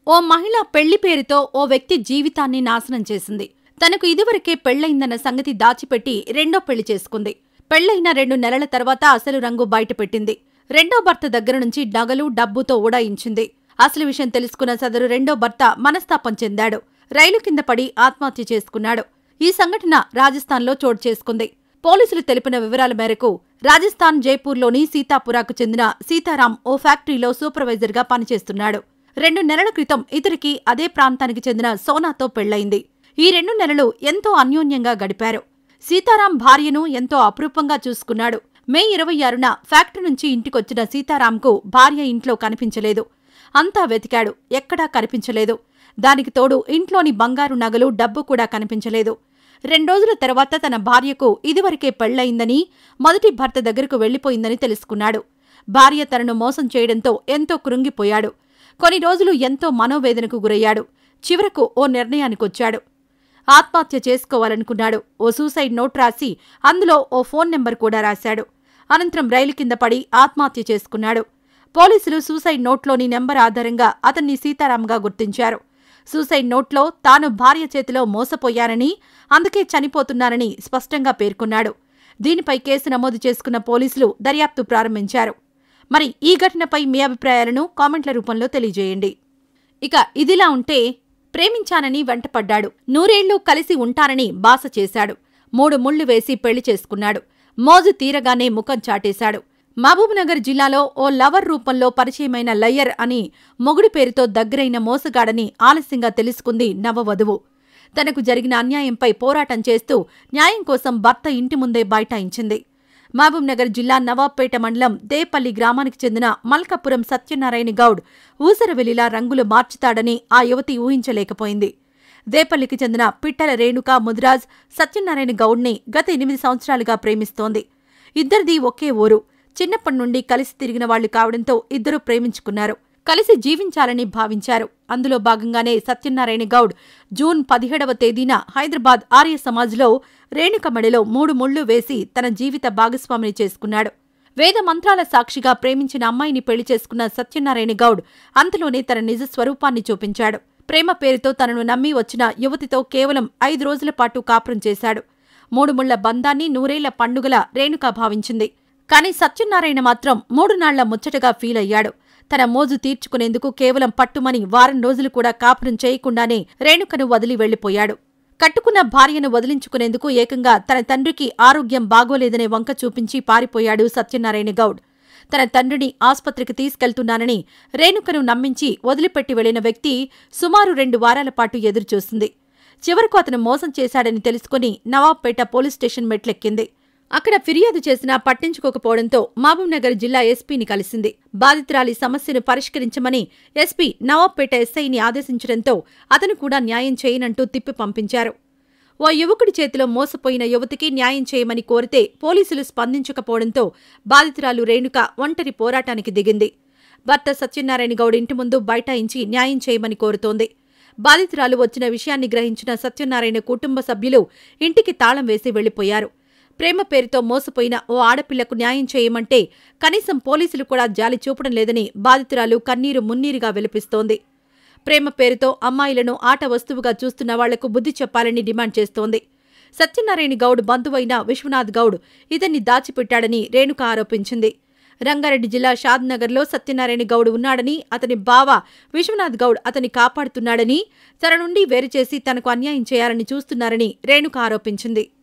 ఓ మహిళ పెళ్లి పేరుతో ఓ వ్యక్తి జీవితాన్ని నాశనం చేసింది తనకు ఇదివరకే పెళ్లయిందన్న సంగతి దాచిపెట్టి రెండో పెళ్లి చేసుకుంది పెళ్లైన రెండు నెలల తర్వాత అసలు రంగు బయటపెట్టింది రెండో భర్త దగ్గర నుంచి నగలు డబ్బుతో ఉడాయించింది అసలు విషయం తెలుసుకున్న సదరు రెండో భర్త మనస్తాపం చెందాడు రైలు కింద పడి ఆత్మహత్య చేసుకున్నాడు ఈ సంఘటన రాజస్థాన్లో చోటు చేసుకుంది పోలీసులు తెలిపిన వివరాల మేరకు రాజస్థాన్ జైపూర్లోని సీతాపురాకు చెందిన సీతారాం ఓ ఫ్యాక్టరీలో సూపర్వైజర్గా పనిచేస్తున్నాడు రెండు నెలల క్రితం ఇతనికి అదే ప్రాంతానికి చెందిన సోనాతో పెళ్లయింది ఈ రెండు నెలలు ఎంతో అన్యోన్యంగా గడిపారు సీతారాం భార్యను ఎంతో అపురూపంగా చూసుకున్నాడు మే ఇరవై ఆరున ఫ్యాక్టరీ నుంచి ఇంటికొచ్చిన సీతారాంకు భార్య ఇంట్లో కనిపించలేదు అంతా వెతికాడు ఎక్కడా కనిపించలేదు దానికి తోడు ఇంట్లోని బంగారు నగలు డబ్బు కూడా కనిపించలేదు రెండ్రోజుల తర్వాత తన భార్యకు ఇదివరకే పెళ్లయిందని మొదటి భర్త దగ్గరకు వెళ్లిపోయిందని తెలుసుకున్నాడు భార్య తనను మోసం చేయడంతో ఎంతో కృంగిపోయాడు కొన్ని రోజులు ఎంతో మనోవేదనకు గురయ్యాడు చివరకు ఓ నిర్ణయానికొచ్చాడు ఆత్మహత్య చేసుకోవాలనుకున్నాడు ఓ సూసైడ్ నోట్ రాసి అందులో ఓ ఫోన్ నెంబర్ కూడా రాశాడు అనంతరం రైలు కింద పడి ఆత్మహత్య చేసుకున్నాడు పోలీసులు సూసైడ్ నోట్లోని నెంబర్ ఆధారంగా అతన్ని సీతారాంగా గుర్తించారు సూసైడ్ నోట్లో తాను భార్య చేతిలో మోసపోయానని అందుకే చనిపోతున్నానని స్పష్టంగా పేర్కొన్నాడు దీనిపై కేసు నమోదు చేసుకున్న పోలీసులు దర్యాప్తు ప్రారంభించారు మరి ఈ ఘటనపై మీ అభిప్రాయాలను కామెంట్ల రూపంలో తెలియజేయండి ఇక ఇదిలా ఉంటే ప్రేమించానని వెంటపడ్డాడు నూరేళ్లు కలిసి ఉంటానని బాస చేశాడు మూడు ముళ్లు వేసి పెళ్లి చేసుకున్నాడు మోజు తీరగానే ముఖం చాటేశాడు మహబూబ్నగర్ జిల్లాలో ఓ లవర్ రూపంలో పరిచయమైన లయ్యర్ అని మొగుడి పేరుతో దగ్గరైన మోసగాడని ఆలస్యంగా తెలుసుకుంది నవవధువు తనకు జరిగిన అన్యాయంపై పోరాటం చేస్తూ న్యాయం కోసం భర్త ఇంటి ముందే బైఠాయించింది మహబూబ్నగర్ జిల్లా నవాబ్పేట మండలం దేపల్లి గ్రామానికి చెందిన మల్కాపురం సత్యనారాయణ గౌడ్ ఊసరవెల్లిలా రంగులు మార్చుతాడని ఆ యువతి ఊహించలేకపోయింది దేపల్లికి చెందిన పిట్టల రేణుక ముదిరాజ్ సత్యనారాయణ గౌడ్ని గత ఎనిమిది సంవత్సరాలుగా ప్రేమిస్తోంది ఇద్దరిది ఒకే ఊరు చిన్నప్పటి నుండి కలిసి తిరిగిన వాళ్లు కావడంతో ఇద్దరూ ప్రేమించుకున్నారు కలిసి జీవించాలని భావించారు అందులో భాగంగానే సత్యనారాయణ గౌడ్ జూన్ పదిహేడవ తేదీన హైదరాబాద్ ఆర్య సమాజ్లో రేణుక మెడలో మూడు ముళ్లు వేసి తన జీవిత భాగస్వామిని చేసుకున్నాడు వేద మంత్రాల సాక్షిగా ప్రేమించిన అమ్మాయిని పెళ్లి చేసుకున్న సత్యనారాయణ గౌడ్ అంతలోనే తన నిజ స్వరూపాన్ని చూపించాడు ప్రేమ పేరుతో తనను నమ్మి వచ్చిన యువతితో కేవలం ఐదు రోజుల పాటు కాపురం చేశాడు మూడు ముళ్ల బంధాన్ని నూరేళ్ల పండుగల రేణుక భావించింది కాని సత్యనారాయణ మాత్రం మూడు నాళ్ల ముచ్చటగా ఫీల్ అయ్యాడు తన మోజు తీర్చుకునేందుకు కేవలం పట్టుమని వారం రోజులు కూడా కాపురం చేయకుండానే రేణుకను వదిలి వెళ్లిపోయాడు కట్టుకున్న భార్యను వదిలించుకునేందుకు ఏకంగా తన తండ్రికి ఆరోగ్యం బాగోలేదనే వంక చూపించి పారిపోయాడు సత్యనారాయణ గౌడ్ తన తండ్రిని ఆస్పత్రికి తీసుకెళ్తున్నానని రేణుకను నమ్మించి వదిలిపెట్టి వెళ్లిన వ్యక్తి సుమారు రెండు వారాల పాటు ఎదురుచూసింది చివరకు అతను మోసం చేశాడని తెలుసుకుని నవాబ్పేట పోలీస్ స్టేషన్ మెట్లెక్కింది అక్కడ ఫిర్యాదు చేసినా పట్టించుకోకపోవడంతో మహబూబ్నగర్ జిల్లా ఎస్పీని కలిసింది బాధితురాలి సమస్యను పరిష్కరించమని ఎస్పీ నవాబ్పేట ఎస్ఐని ఆదేశించడంతో అతను కూడా న్యాయం చేయనంటూ తిప్పి పంపించారు ఓ యువకుడి చేతిలో మోసపోయిన యువతికి న్యాయం చేయమని కోరితే పోలీసులు స్పందించకపోవడంతో బాధితురాలు రేణుక ఒంటరి పోరాటానికి దిగింది భర్త సత్యనారాయణ గౌడ్ ఇంటి ముందు బైఠాయించి న్యాయం చేయమని కోరుతోంది బాధితురాలు వచ్చిన విషయాన్ని గ్రహించిన సత్యనారాయణ కుటుంబ సభ్యులు ఇంటికి తాళం వేసి వెళ్లిపోయారు ప్రేమ పేరుతో మోసపోయిన ఓ ఆడపిల్లకు న్యాయం చేయమంటే కనీసం పోలీసులు కూడా జాలి చూపడం లేదని బాధితురాలు కన్నీరు మున్నీరుగా వెలిపిస్తోంది ప్రేమ పేరుతో అమ్మాయిలను ఆట వస్తువుగా చూస్తున్న వాళ్లకు బుద్ధి చెప్పాలని డిమాండ్ చేస్తోంది సత్యనారాయణ గౌడ్ బంధువైన విశ్వనాథ్ గౌడ్ ఇతన్ని దాచిపెట్టాడని రేణుక ఆరోపించింది రంగారెడ్డి జిల్లా షాద్నగర్లో సత్యనారాయణ గౌడ్ ఉన్నాడని అతని బావ విశ్వనాథ్ గౌడ్ అతని కాపాడుతున్నాడని తన నుండి వేరుచేసి తనకు అన్యాయం చేయాలని చూస్తున్నారని రేణుక ఆరోపించింది